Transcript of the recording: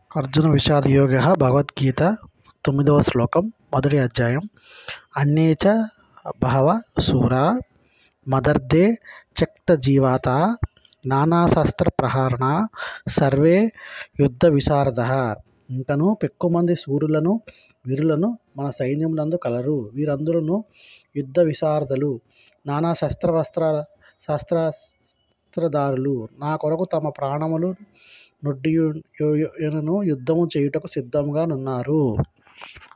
అర్జున విషాద యోగ భగవద్గీత తొమ్మిదవ శ్లోకం మొదటి అధ్యాయం అన్నే చ బహవ శూరా మదర్థే త్యక్త జీవాత నానాశస్త్ర ప్రహరణ సర్వే యుద్ధ విశారద ఇంకను పెక్కుమంది శూరులను వీరులను మన సైన్యమునందు కలరు వీరందరూ యుద్ధ విశారదులు నానా శస్త్రవస్త్ర శస్త్రదారులు నా కొరకు తమ ప్రాణములు నొడ్డియును యుద్ధము చేయుటకు సిద్ధముగా నున్నారు